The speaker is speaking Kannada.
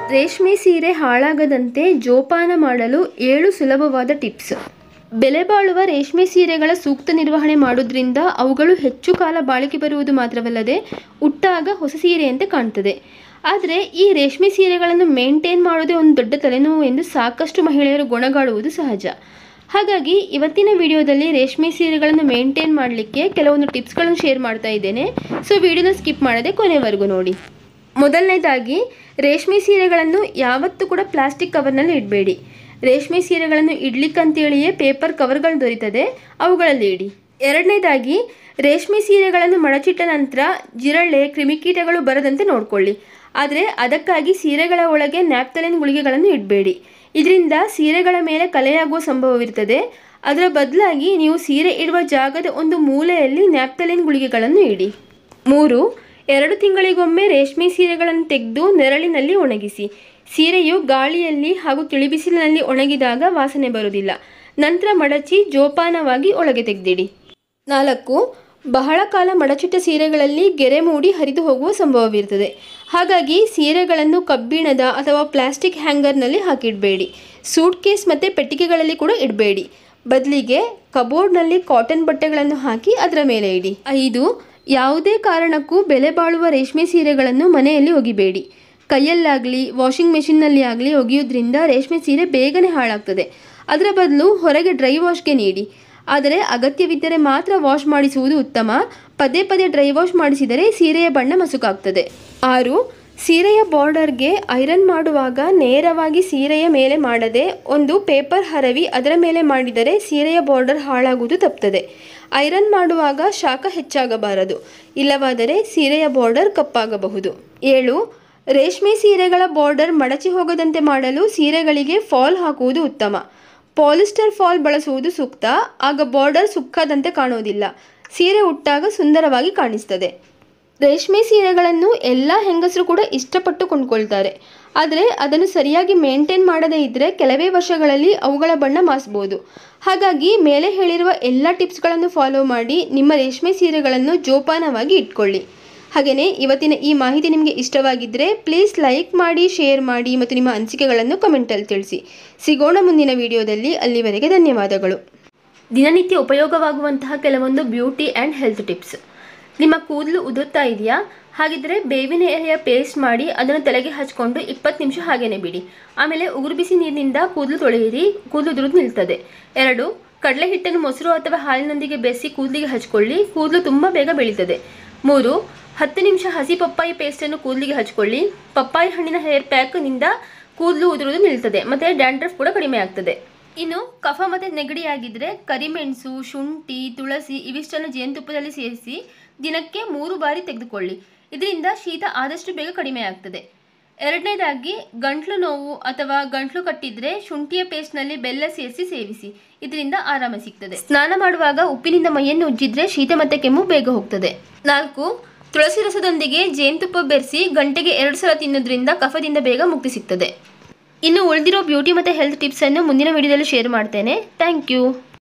ರೇಷ್ಮೆ ಸೀರೆ ಹಾಳಾಗದಂತೆ ಜೋಪಾನ ಮಾಡಲು ಏಳು ಸುಲಭವಾದ ಟಿಪ್ಸ್ ಬೆಲೆ ಬಾಳುವ ರೇಷ್ಮೆ ಸೀರೆಗಳ ಸೂಕ್ತ ನಿರ್ವಹಣೆ ಮಾಡೋದ್ರಿಂದ ಅವುಗಳು ಹೆಚ್ಚು ಕಾಲ ಬಾಳಿಕೆ ಬರುವುದು ಮಾತ್ರವಲ್ಲದೆ ಉಟ್ಟಾಗ ಹೊಸ ಸೀರೆಯಂತೆ ಕಾಣ್ತದೆ ಆದರೆ ಈ ರೇಷ್ಮೆ ಸೀರೆಗಳನ್ನು ಮೇಂಟೈನ್ ಮಾಡೋದೇ ಒಂದು ದೊಡ್ಡ ತಲೆನೋವು ಎಂದು ಸಾಕಷ್ಟು ಮಹಿಳೆಯರು ಗೊಣಗಾಡುವುದು ಸಹಜ ಹಾಗಾಗಿ ಇವತ್ತಿನ ವಿಡಿಯೋದಲ್ಲಿ ರೇಷ್ಮೆ ಸೀರೆಗಳನ್ನು ಮೇಂಟೈನ್ ಮಾಡಲಿಕ್ಕೆ ಕೆಲವೊಂದು ಟಿಪ್ಸ್ಗಳನ್ನು ಶೇರ್ ಮಾಡ್ತಾ ಇದ್ದೇನೆ ಸೊ ವಿಡಿಯೋನ ಸ್ಕಿಪ್ ಮಾಡದೆ ಕೊನೆವರೆಗೂ ನೋಡಿ ಮೊದಲನೇದಾಗಿ ರೇಷ್ಮೆ ಸೀರೆಗಳನ್ನು ಯಾವತ್ತೂ ಕೂಡ ಪ್ಲಾಸ್ಟಿಕ್ ಕವರ್ನಲ್ಲಿ ಇಡಬೇಡಿ ರೇಷ್ಮೆ ಸೀರೆಗಳನ್ನು ಇಡ್ಲಿಕ್ಕಂತೇಳಿಯೇ ಪೇಪರ್ ಕವರ್ಗಳು ದೊರೀತದೆ ಅವುಗಳಲ್ಲಿ ಇಡಿ ಎರಡನೇದಾಗಿ ರೇಷ್ಮೆ ಸೀರೆಗಳನ್ನು ಮಡಚಿಟ್ಟ ನಂತರ ಜಿರಳೆ ಕ್ರಿಮಿಕೀಟಗಳು ಬರದಂತೆ ನೋಡಿಕೊಳ್ಳಿ ಆದರೆ ಅದಕ್ಕಾಗಿ ಸೀರೆಗಳ ಒಳಗೆ ನ್ಯಾಪ್ತಲಿನ್ ಗುಳಿಗೆಗಳನ್ನು ಇಡಬೇಡಿ ಇದರಿಂದ ಸೀರೆಗಳ ಮೇಲೆ ಕಲೆಯಾಗುವ ಸಂಭವವಿರ್ತದೆ ಅದರ ಬದಲಾಗಿ ನೀವು ಸೀರೆ ಇಡುವ ಜಾಗದ ಒಂದು ಮೂಲೆಯಲ್ಲಿ ನ್ಯಾಪ್ತಲಿನ್ ಗುಳಿಗೆಗಳನ್ನು ಇಡಿ ಮೂರು ಎರಡು ತಿಂಗಳಿಗೊಮ್ಮೆ ರೇಷ್ಮೆ ಸೀರೆಗಳನ್ನು ತೆಗೆದು ನೆರಳಿನಲ್ಲಿ ಒಣಗಿಸಿ ಸೀರೆಯು ಗಾಳಿಯಲ್ಲಿ ಹಾಗೂ ತಿಳಿಬಿಸಿಲಿನಲ್ಲಿ ಒಣಗಿದಾಗ ವಾಸನೆ ಬರುವುದಿಲ್ಲ ನಂತರ ಮಡಚಿ ಜೋಪಾನವಾಗಿ ಒಳಗೆ ತೆಗೆದಿಡಿ ನಾಲ್ಕು ಬಹಳ ಕಾಲ ಮಡಚಿಟ್ಟ ಸೀರೆಗಳಲ್ಲಿ ಗೆರೆ ಮೂಡಿ ಹರಿದು ಹೋಗುವ ಸಂಭವವಿರ್ತದೆ ಹಾಗಾಗಿ ಸೀರೆಗಳನ್ನು ಕಬ್ಬಿಣದ ಅಥವಾ ಪ್ಲಾಸ್ಟಿಕ್ ಹ್ಯಾಂಗರ್ನಲ್ಲಿ ಹಾಕಿಡಬೇಡಿ ಸೂಟ್ ಕೇಸ್ ಮತ್ತು ಪೆಟ್ಟಿಗೆಗಳಲ್ಲಿ ಕೂಡ ಇಡಬೇಡಿ ಬದಲಿಗೆ ಕಬೋರ್ಡ್ನಲ್ಲಿ ಕಾಟನ್ ಬಟ್ಟೆಗಳನ್ನು ಹಾಕಿ ಅದರ ಮೇಲೆ ಇಡಿ ಐದು ಯಾವುದೇ ಕಾರಣಕ್ಕೂ ಬೆಲೆ ಬಾಳುವ ರೇಷ್ಮೆ ಸೀರೆಗಳನ್ನು ಮನೆಯಲ್ಲಿ ಒಗಿಬೇಡಿ ಕೈಯಲ್ಲಾಗಲಿ ವಾಷಿಂಗ್ ಮೆಷಿನ್ನಲ್ಲಿ ಆಗಲಿ ಒಗೆಯೋದ್ರಿಂದ ರೇಷ್ಮೆ ಸೀರೆ ಬೇಗನೆ ಹಾಳಾಗ್ತದೆ ಅದರ ಬದಲು ಹೊರಗೆ ಡ್ರೈ ವಾಶ್ಗೆ ನೀಡಿ ಆದರೆ ಅಗತ್ಯವಿದ್ದರೆ ಮಾತ್ರ ವಾಶ್ ಮಾಡಿಸುವುದು ಉತ್ತಮ ಪದೇ ಪದೇ ಡ್ರೈ ವಾಶ್ ಮಾಡಿಸಿದರೆ ಸೀರೆಯ ಬಣ್ಣ ಮಸುಕಾಗ್ತದೆ ಆರು ಸೀರೆಯ ಬಾರ್ಡರ್ಗೆ ಐರನ್ ಮಾಡುವಾಗ ನೇರವಾಗಿ ಸೀರೆಯ ಮೇಲೆ ಮಾಡದೆ ಒಂದು ಪೇಪರ್ ಹರವಿ ಅದರ ಮೇಲೆ ಮಾಡಿದರೆ ಸೀರೆಯ ಬಾರ್ಡರ್ ಹಾಳಾಗುವುದು ತಪ್ಪುತ್ತದೆ ಐರನ್ ಮಾಡುವಾಗ ಶಾಖ ಹೆಚ್ಚಾಗಬಾರದು ಇಲ್ಲವಾದರೆ ಸೀರೆಯ ಬಾರ್ಡರ್ ಕಪ್ಪಾಗಬಹುದು ಏಳು ರೇಷ್ಮೆ ಸೀರೆಗಳ ಬಾರ್ಡರ್ ಮಡಚಿ ಹೋಗದಂತೆ ಮಾಡಲು ಸೀರೆಗಳಿಗೆ ಫಾಲ್ ಹಾಕುವುದು ಉತ್ತಮ ಪಾಲಿಸ್ಟರ್ ಫಾಲ್ ಬಳಸುವುದು ಸೂಕ್ತ ಆಗ ಬಾರ್ಡರ್ ಸುಕ್ಕದಂತೆ ಕಾಣುವುದಿಲ್ಲ ಸೀರೆ ಉಟ್ಟಾಗ ಸುಂದರವಾಗಿ ಕಾಣಿಸ್ತದೆ ರೇಷ್ಮೆ ಸೀರೆಗಳನ್ನು ಎಲ್ಲ ಹೆಂಗಸರು ಕೂಡ ಇಷ್ಟಪಟ್ಟು ಕೊಂಡ್ಕೊಳ್ತಾರೆ ಆದರೆ ಅದನ್ನು ಸರಿಯಾಗಿ ಮೇಂಟೈನ್ ಮಾಡದೇ ಇದ್ದರೆ ಕೆಲವೇ ವರ್ಷಗಳಲ್ಲಿ ಅವುಗಳ ಬಣ್ಣ ಮಾಸ್ಬೋದು ಹಾಗಾಗಿ ಮೇಲೆ ಹೇಳಿರುವ ಎಲ್ಲ ಟಿಪ್ಸ್ಗಳನ್ನು ಫಾಲೋ ಮಾಡಿ ನಿಮ್ಮ ರೇಷ್ಮೆ ಸೀರೆಗಳನ್ನು ಜೋಪಾನವಾಗಿ ಇಟ್ಕೊಳ್ಳಿ ಹಾಗೆಯೇ ಇವತ್ತಿನ ಈ ಮಾಹಿತಿ ನಿಮಗೆ ಇಷ್ಟವಾಗಿದ್ದರೆ ಪ್ಲೀಸ್ ಲೈಕ್ ಮಾಡಿ ಶೇರ್ ಮಾಡಿ ಮತ್ತು ನಿಮ್ಮ ಅನಿಸಿಕೆಗಳನ್ನು ಕಮೆಂಟಲ್ಲಿ ತಿಳಿಸಿ ಸಿಗೋಣ ಮುಂದಿನ ವಿಡಿಯೋದಲ್ಲಿ ಅಲ್ಲಿವರೆಗೆ ಧನ್ಯವಾದಗಳು ದಿನನಿತ್ಯ ಉಪಯೋಗವಾಗುವಂತಹ ಕೆಲವೊಂದು ಬ್ಯೂಟಿ ಆ್ಯಂಡ್ ಹೆಲ್ತ್ ಟಿಪ್ಸ್ ನಿಮ್ಮ ಕೂದಲು ಉದುರ್ತಾ ಇದೆಯಾ ಹಾಗಿದ್ದರೆ ಬೇವಿನ ಎಲೆಯ ಪೇಸ್ಟ್ ಮಾಡಿ ಅದನ್ನು ತಲೆಗೆ ಹಚ್ಕೊಂಡು ಇಪ್ಪತ್ತು ನಿಮಿಷ ಹಾಗೇನೆ ಬಿಡಿ ಆಮೇಲೆ ಉಗುರು ಬಿಸಿ ನೀರಿನಿಂದ ಕೂದಲು ತೊಳೆಯಿರಿ ಕೂದಲು ಉದುರುದು ನಿಲ್ತದೆ ಎರಡು ಕಡಲೆ ಹಿಟ್ಟನ್ನು ಮೊಸರು ಅಥವಾ ಹಾಲಿನೊಂದಿಗೆ ಬೆರೆಸಿ ಕೂದಲಿಗೆ ಹಚ್ಕೊಳ್ಳಿ ಕೂದಲು ತುಂಬ ಬೇಗ ಬೆಳೀತದೆ ಮೂರು ಹತ್ತು ನಿಮಿಷ ಹಸಿ ಪಪ್ಪಾಯಿ ಪೇಸ್ಟನ್ನು ಕೂದಲಿಗೆ ಹಚ್ಕೊಳ್ಳಿ ಪಪ್ಪಾಯಿ ಹಣ್ಣಿನ ಹೇರ್ ಪ್ಯಾಕ್ನಿಂದ ಕೂದಲು ಉದುರುವುದು ನಿಲ್ತದೆ ಮತ್ತು ಡ್ಯಾಂಡ್ರಫ್ ಕೂಡ ಕಡಿಮೆ ಆಗ್ತದೆ ಇನ್ನು ಕಫ ಮತ್ತು ನೆಗಡಿ ಆಗಿದ್ದರೆ ಕರಿಮೆಣಸು ಶುಂಠಿ ತುಳಸಿ ಇವಿಷ್ಟನ್ನು ಜೇನುತುಪ್ಪದಲ್ಲಿ ಸೇರಿಸಿ ದಿನಕ್ಕೆ ಮೂರು ಬಾರಿ ತೆಗೆದುಕೊಳ್ಳಿ ಇದರಿಂದ ಶೀತ ಆದಷ್ಟು ಬೇಗ ಕಡಿಮೆ ಆಗ್ತದೆ ಎರಡನೇದಾಗಿ ಗಂಟ್ಲು ನೋವು ಅಥವಾ ಗಂಟ್ಲು ಕಟ್ಟಿದ್ರೆ ಶುಂಠಿಯ ಪೇಸ್ಟ್ನಲ್ಲಿ ಬೆಲ್ಲ ಸೇರಿಸಿ ಸೇವಿಸಿ ಇದರಿಂದ ಆರಾಮ ಸಿಗ್ತದೆ ಸ್ನಾನ ಮಾಡುವಾಗ ಉಪ್ಪಿನಿಂದ ಮೈಯನ್ನು ಉಜ್ಜಿದ್ರೆ ಶೀತ ಮತ್ತು ಕೆಮ್ಮು ಬೇಗ ಹೋಗ್ತದೆ ನಾಲ್ಕು ತುಳಸಿ ರಸದೊಂದಿಗೆ ಜೇನುತುಪ್ಪ ಬೆರೆಸಿ ಗಂಟೆಗೆ ಎರಡು ಸಲ ತಿನ್ನೋದ್ರಿಂದ ಕಫದಿಂದ ಬೇಗ ಮುಕ್ತಿ ಸಿಗ್ತದೆ ಇನ್ನು ಉಳಿದಿರೋ ಬ್ಯೂಟಿ ಮತ್ತು ಹೆಲ್ತ್ ಟಿಪ್ಸನ್ನು ಮುಂದಿನ ವಿಡಿಯೋದಲ್ಲಿ ಶೇರ್ ಮಾಡ್ತೇನೆ ಥ್ಯಾಂಕ್ ಯು